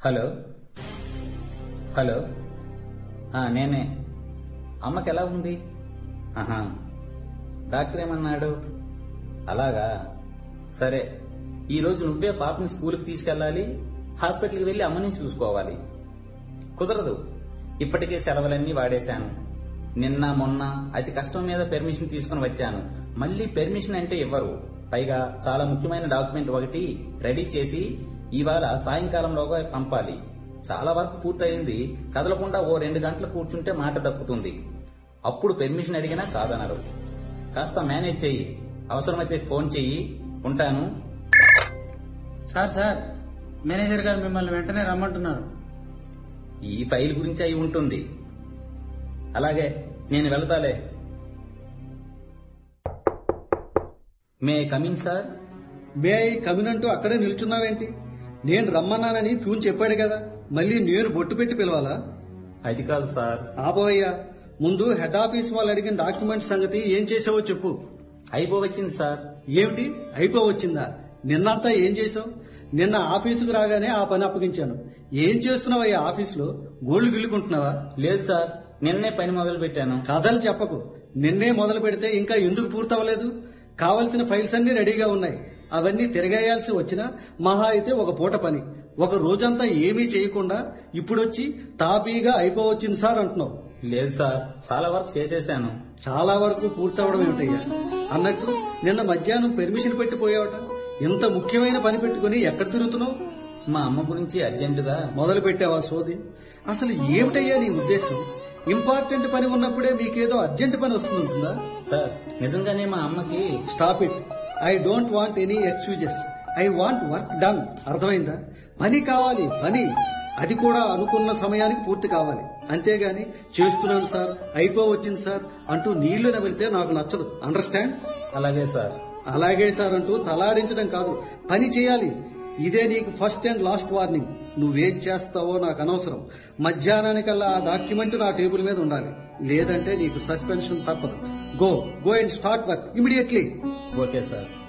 hello hello ఆ, నేనే అమ్మకి ఎలా ఉంది ఆహా డాక్టర్ ఏమన్నాడు అలాగా సరే ఈ రోజు నువ్వే పాపని స్కూల్కి తీసుకెళ్ళాలి హాస్పిటల్కి వెళ్ళి అమ్మని చూసుకోవాలి కుదరదు ఇప్పటికే సెలవులన్నీ వాడేశాను నిన్న మొన్న అతి కష్టం మీద పెర్మిషన్ తీసుకుని వచ్చాను మళ్ళీ పెర్మిషన్ అంటే ఇవ్వరు పైగా చాలా ముఖ్యమైన డాక్యుమెంట్ ఒకటి రెడీ చేసి ఇవాళ సాయంకాలంలోగా పంపాలి చాలా వరకు పూర్తయింది కదలకుండా ఓ రెండు గంటలు కూర్చుంటే మాట దక్కుతుంది అప్పుడు పెర్మిషన్ అడిగినా కాదనరు కాస్త మేనేజ్ చెయ్యి అవసరమైతే ఫోన్ చెయ్యి ఉంటాను సార్ సార్ మేనేజర్ గారు మిమ్మల్ని వెంటనే రమ్మంటున్నారు ఈ ఫైల్ గురించి అయి ఉంటుంది అలాగే నేను వెళ్తాలే may come in sir may I కమినంటూ అక్కడే నిల్చున్నావేంటి నేను రమ్మన్నానని ప్యూన్ చెప్పాడు కదా మళ్ళీ నేను బొట్టు పెట్టి పిలవాలా అది కాదు సార్ ఆపోయ్యా ముందు హెడ్ ఆఫీస్ వాళ్ళు అడిగిన డాక్యుమెంట్ సంగతి ఏం చేసావో చెప్పు అయిపోవచ్చింది సార్ ఏమిటి అయిపోవచ్చిందా నిన్నంతా ఏం చేసావు నిన్న ఆఫీసుకు రాగానే ఆ పని అప్పగించాను ఏం చేస్తున్నావయ్యా ఆఫీసులో గోళ్లు గిల్లుకుంటున్నావా లేదు సార్ నిన్నే పని మొదలు పెట్టాను కథలు చెప్పకు నిన్నే మొదలు పెడితే ఇంకా ఎందుకు పూర్తవలేదు కావలసిన ఫైల్స్ అన్ని రెడీగా ఉన్నాయి అవన్నీ తిరగేయాల్సి వచ్చినా మహా అయితే ఒక పూట పని ఒక రోజంతా ఏమీ చేయకుండా ఇప్పుడొచ్చి తాపీగా అయిపోవచ్చింది సార్ అంటున్నావు లేదు సార్ చాలా వర్క్ చేసేసాను చాలా వరకు పూర్తవడం ఏమిటయ్యా అన్నట్టు నిన్న మధ్యాహ్నం పెర్మిషన్ పెట్టిపోయావట ఇంత ముఖ్యమైన పని పెట్టుకుని ఎక్కడ తిరుగుతున్నావు మా అమ్మ గురించి అర్జెంటుగా మొదలు పెట్టావా సోది అసలు ఏమిటయ్యా నీ ఉద్దేశం ఇంపార్టెంట్ పని ఉన్నప్పుడే మీకేదో అర్జెంట్ పని వస్తుంటుందా సార్ నిజంగానే మా అమ్మకి stop it I don't want any excuses I want work done అర్థమైందా పని కావాలి పని అది కూడా అనుకున్న సమయానికి పూర్తి కావాలి అంతేగాని చేస్తున్నాను సార్ అయిపోవచ్చింది సార్ అంటూ నీళ్లున వెళ్తే నాకు నచ్చదు అండర్స్టాండ్ అలాగే సార్ అలాగే సార్ అంటూ తలాడించడం కాదు పని చేయాలి ఇదే నీకు ఫస్ట్ అండ్ లాస్ట్ వార్నింగ్ నువ్వేం చేస్తావో నాకు అనవసరం మధ్యాహ్నానికల్లా ఆ డాక్యుమెంట్ నా టేబుల్ మీద ఉండాలి లేదంటే నీకు సస్పెన్షన్ తప్పదు go go and start work immediately okay sir